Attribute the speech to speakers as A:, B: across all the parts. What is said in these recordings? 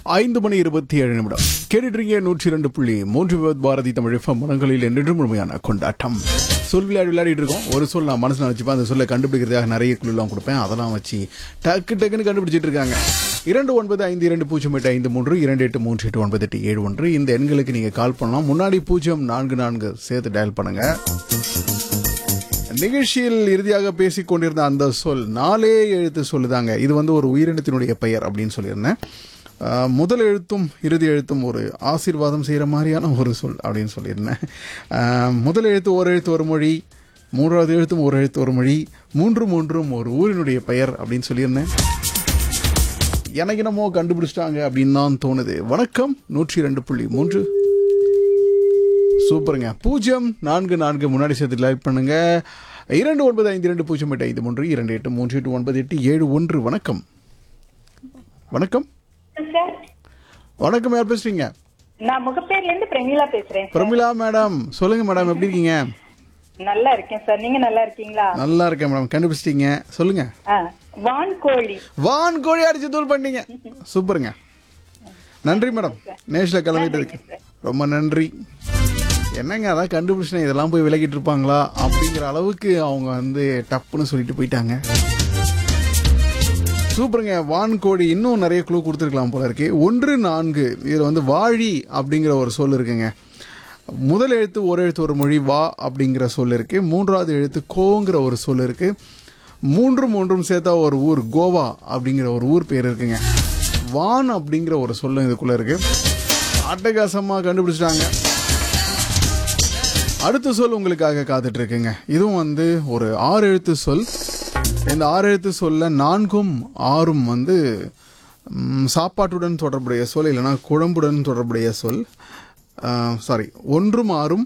A: ஐந்து மணி இருபத்தி ஏழு நிமிடம் கேட்டுட்டு நூற்றி ரெண்டு புள்ளி மூன்று விபத் பாரதி தமிழ் எஃப்எம் மனங்களில் என்றென்று முழுமையான கொண்டாட்டம் சொல் விளையாடி விளையாடிட்டு இருக்கோம் ஒரு சொல் நான் மனசில் வச்சுப்பேன் அந்த சொல்லை கண்டுபிடிக்கிறதுக்காக நிறைய குழுலாம் கொடுப்பேன் அதெல்லாம் வச்சு டக்கு டக்குன்னு கண்டுபிடிச்சிட்டு இருக்காங்க இரண்டு ஒன்பது ஐந்து இரண்டு பூஜ்ஜியம் எட்டு ஐந்து மூன்று இரண்டு எட்டு மூன்று எட்டு ஒன்பது எட்டு ஏழு ஒன்று இந்த எண்களுக்கு நீங்கள் கால் பண்ணலாம் முன்னாடி பூஜ்ஜியம் நான்கு நான்கு சேர்த்து டயல் பண்ணுங்க நிகழ்ச்சியில் இறுதியாக பேசிக் கொண்டிருந்த அந்த சொல் நாலே எழுத்து சொல்லுதாங்க இது வந்து ஒரு உயிரினத்தினுடைய பெயர் அப்படின்னு சொல்லியிருந்தேன் ஆஹ், முதல் எழுத்தும் இறுதி எழுத்தும் ஒரு ஆசீர்வாதம் செய்கிற மாதிரியான ஒரு சொல் அப்படின்னு சொல்லியிருந்தேன் ஆஹ், முதல் எழுத்து ஒரு எழுத்து ஒரு மொழி மூன்றாவது எழுத்தும் ஒரு எழுத்து ஒரு மொழி மூன்று மூன்றும் ஒரு ஊரினுடைய பெயர் அப்படின்னு சொல்லியிருந்தேன் எனக்கு என்னமோ கண்டுபிடிச்சிட்டாங்க அப்படின்னு தான் தோணுது வணக்கம் நூற்றி ரெண்டு புள்ளி மூன்று சூப்பருங்க பூஜ்ஜியம் நான்கு நான்கு முன்னாடி சேர்த்து லைக் பண்ணுங்க இரண்டு ஒன்பது ஐந்து இரண்டு பூஜ்ஜியம் எட்டு ஐந்து மூன்று இரண்டு எட்டு மூன்று எட்டு ஒன்பது எட்டு ஏழு ஒன்று வணக்கம் வணக்கம்
B: சார்
A: வணக்கம் யார் பேசுறீங்க
B: நான் முகப்பேர்ல இருந்து பிரமிளா பேசுறேன் சார்.
A: பிரமிளா மேடம் சொல்லுங்க மேடம் எப்படி இருக்கீங்க
B: நல்லா இருக்கேன் சார் நீங்க நல்லா இருக்கீங்களா
A: நல்லா இருக்கேன் மேடம் கண்டுபிடிச்சிட்டீங்க சொல்லுங்க
B: ஆ, வான்கோழி
A: வான் கோழி அடிச்சு தூள் பண்ணீங்க சூப்பருங்க நன்றி மேடம் நேஷில் கலந்துட்டதுக்கு ரொம்ப நன்றி என்னங்க அதான் கண்டுபிடிச்சேன் இதெல்லாம் போய் விலகிட்டு இருப்பாங்களா அப்படிங்கிற அளவுக்கு அவங்க வந்து டப்புன்னு சொல்லிட்டு போயிட்டாங்க சூப்பருங்க வான்கோழி இன்னும் நிறைய குழு கொடுத்துருக்கலாம் போல இருக்கு ஒன்று நான்கு இதில் வந்து வாழி அப்படிங்கிற ஒரு சொல் இருக்குங்க முதல் எழுத்து ஒரு எழுத்து ஒரு மொழி வா அப்படிங்கிற சொல் இருக்கு மூன்றாவது எழுத்து கோங்கிற ஒரு சொல் இருக்கு மூன்று மூன்றும் சேர்த்தா ஒரு ஊர் கோவா அப்படிங்கிற ஒரு ஊர் பேர் இருக்குங்க வான் அப்படிங்கிற ஒரு சொல்லும் இதுக்குள்ள இருக்கு அட்டகாசமாக கண்டுபிடிச்சிட்டாங்க அடுத்த சொல் உங்களுக்காக காத்துட்டு இருக்குங்க இதுவும் வந்து ஒரு ஆறு எழுத்து சொல் இந்த ஆறு எழுத்து சொல்ல நான்கும் ஆறும் வந்து ம், சாப்பாட்டுடன் தொடர்புடைய சொல் இல்லைன்னா குழம்புடன் தொடர்புடைய சொல் சாரி ஒன்றும் ஆறும்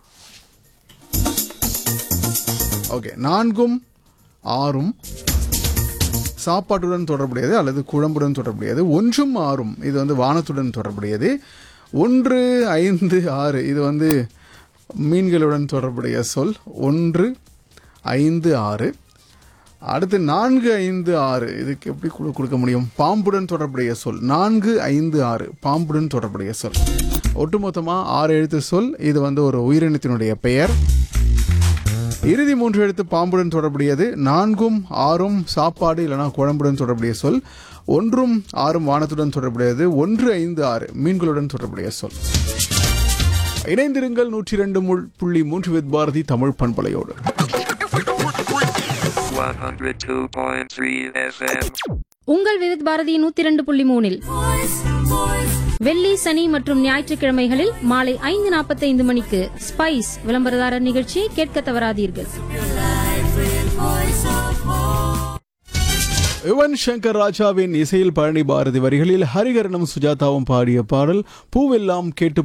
A: ஓகே நான்கும் ஆறும் சாப்பாட்டுடன் தொடர்புடையது அல்லது குழம்புடன் தொடர்புடையது ஒன்றும் ஆறும் இது வந்து வானத்துடன் தொடர்புடையது ஒன்று ஐந்து ஆறு இது வந்து மீன்களுடன் தொடர்புடைய சொல் ஒன்று ஐந்து ஆறு அடுத்து நான்கு ஐந்து ஆறு இதுக்கு எப்படி குழு கொடுக்க முடியும் பாம்புடன் தொடர்புடைய சொல் நான்கு ஐந்து ஆறு பாம்புடன் தொடர்புடைய சொல் ஒட்டுமொத்தமாக ஆறு எழுத்து சொல் இது வந்து ஒரு உயிரினத்தினுடைய பெயர் இறுதி மூன்று எழுத்து பாம்புடன் தொடர்புடையது நான்கும் ஆறும் சாப்பாடு இல்லைனா குழம்புடன் தொடர்புடைய சொல் ஒன்றும் ஆறும் வானத்துடன் தொடர்புடையது ஒன்று ஐந்து ஆறு மீன்களுடன் தொடர்புடைய சொல் இணைந்திருங்கள் நூற்றி ரெண்டு புள்ளி மூன்று வித் பாரதி தமிழ் பண்பலையோடு
C: 102.3 FM.
D: உங்கள் விவித் பாரதி நூத்தி இரண்டு புள்ளி மூணில் வெள்ளி சனி மற்றும் ஞாயிற்றுக்கிழமைகளில் மாலை ஐந்து நாற்பத்தைந்து மணிக்கு ஸ்பைஸ் விளம்பரதாரர் நிகழ்ச்சியை கேட்க தவறாதீர்கள்
A: யுவன் சங்கர் ராஜாவின் இசையில் பழனி பாரதி வரிகளில் ஹரிகரனும் சுஜாதாவும் பாடிய பாடல் பூவெல்லாம் கேட்டு